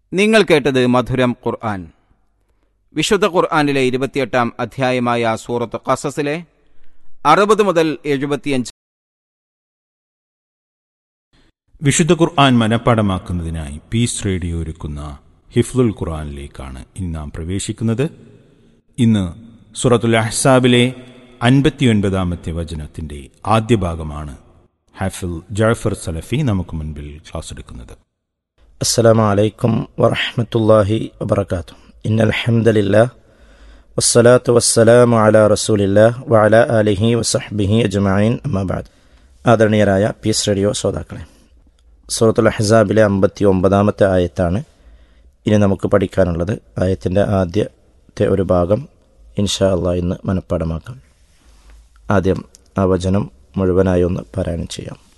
നിങ്ങൾ കേട്ടത് മധുരം ഖുർആൻ വിശുദ്ധ ഖുർആനിലെ ഇരുപത്തിയെട്ടാം അധ്യായമായ സൂറത്ത് ഖസസിലെ അറുപത് മുതൽ എഴുപത്തിയഞ്ച് വിശുദ്ധ ഖുർആൻ മനഃപ്പാടമാക്കുന്നതിനായി പീസ് റേഡിയോ ഒരുക്കുന്ന ഹിഫ്ലുൽ ഖുർആനിലേക്കാണ് ഇന്ന് നാം പ്രവേശിക്കുന്നത് ഇന്ന് സുറത്തുൽ അഹ്സാബിലെ അൻപത്തിയൊൻപതാമത്തെ വചനത്തിന്റെ ആദ്യ ഭാഗമാണ് ഹാഫിൽ ജാഫർ സലഫി നമുക്ക് മുൻപിൽ ക്ലാസ് എടുക്കുന്നത് السلام عليكم ورحمة الله وبركاته إن الحمد لله والصلاة والسلام على رسول الله وعلى آله وصحبه أجمعين أما بعد ആദരണീയരായ പീസ് റേഡിയോ ശ്രോതാക്കളെ സൂറത്തുൽ അഹ്സാബിലെ അമ്പത്തി ഒമ്പതാമത്തെ ആയത്താണ് ഇനി നമുക്ക് പഠിക്കാനുള്ളത് ആയത്തിൻ്റെ ആദ്യത്തെ ഒരു ഭാഗം ഇൻഷാ അള്ളാഹ് ഇന്ന് മനഃപ്പാടമാക്കാം ആദ്യം ആ വചനം മുഴുവനായി ഒന്ന് പാരായണം ചെയ്യാം